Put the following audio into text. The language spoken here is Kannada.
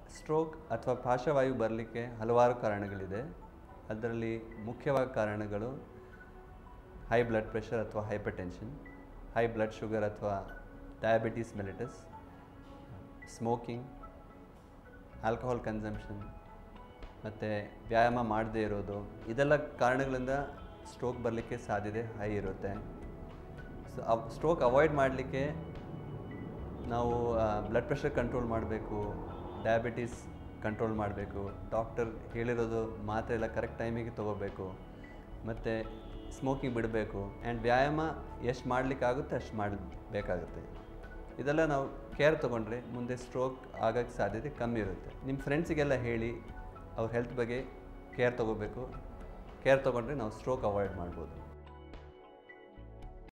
ಸ್ಟ್ರೋಕ್ ಅಥವಾ ಪಾರ್ಶ್ವವಾಯು ಬರಲಿಕ್ಕೆ ಹಲವಾರು ಕಾರಣಗಳಿದೆ ಅದರಲ್ಲಿ ಮುಖ್ಯವಾದ ಕಾರಣಗಳು ಹೈ ಬ್ಲಡ್ ಪ್ರೆಷರ್ ಅಥವಾ hypertension high blood sugar ಅಥವಾ diabetes mellitus smoking alcohol consumption ಮತ್ತು ವ್ಯಾಯಾಮ ಮಾಡದೇ ಇರೋದು ಇದೆಲ್ಲ ಕಾರಣಗಳಿಂದ ಸ್ಟ್ರೋಕ್ ಬರಲಿಕ್ಕೆ ಸಾಧ್ಯತೆ ಹೈ ಇರುತ್ತೆ ಸೊ ಸ್ಟ್ರೋಕ್ ಅವಾಯ್ಡ್ ಮಾಡಲಿಕ್ಕೆ ನಾವು ಬ್ಲಡ್ ಪ್ರೆಷರ್ ಕಂಟ್ರೋಲ್ ಮಾಡಬೇಕು ಡಯಾಬಿಟೀಸ್ ಕಂಟ್ರೋಲ್ ಮಾಡಬೇಕು ಡಾಕ್ಟರ್ ಹೇಳಿರೋದು ಮಾತ್ರೆ ಎಲ್ಲ ಕರೆಕ್ಟ್ ಟೈಮಿಗೆ ತೊಗೋಬೇಕು ಮತ್ತು ಸ್ಮೋಕಿಂಗ್ ಬಿಡಬೇಕು ಆ್ಯಂಡ್ ವ್ಯಾಯಾಮ ಎಷ್ಟು ಮಾಡಲಿಕ್ಕಾಗುತ್ತೆ ಅಷ್ಟು ಮಾಡಬೇಕಾಗುತ್ತೆ ಇದೆಲ್ಲ ನಾವು ಕೇರ್ ತೊಗೊಂಡ್ರೆ ಮುಂದೆ ಸ್ಟ್ರೋಕ್ ಆಗೋಕ್ಕೆ ಸಾಧ್ಯತೆ ಕಮ್ಮಿ ಇರುತ್ತೆ ನಿಮ್ಮ ಫ್ರೆಂಡ್ಸಿಗೆಲ್ಲ ಹೇಳಿ ಅವ್ರ ಹೆಲ್ತ್ ಬಗ್ಗೆ ಕೇರ್ ತೊಗೋಬೇಕು ಕೇರ್ ತೊಗೊಂಡ್ರೆ ನಾವು ಸ್ಟ್ರೋಕ್ ಅವಾಯ್ಡ್ ಮಾಡ್ಬೋದು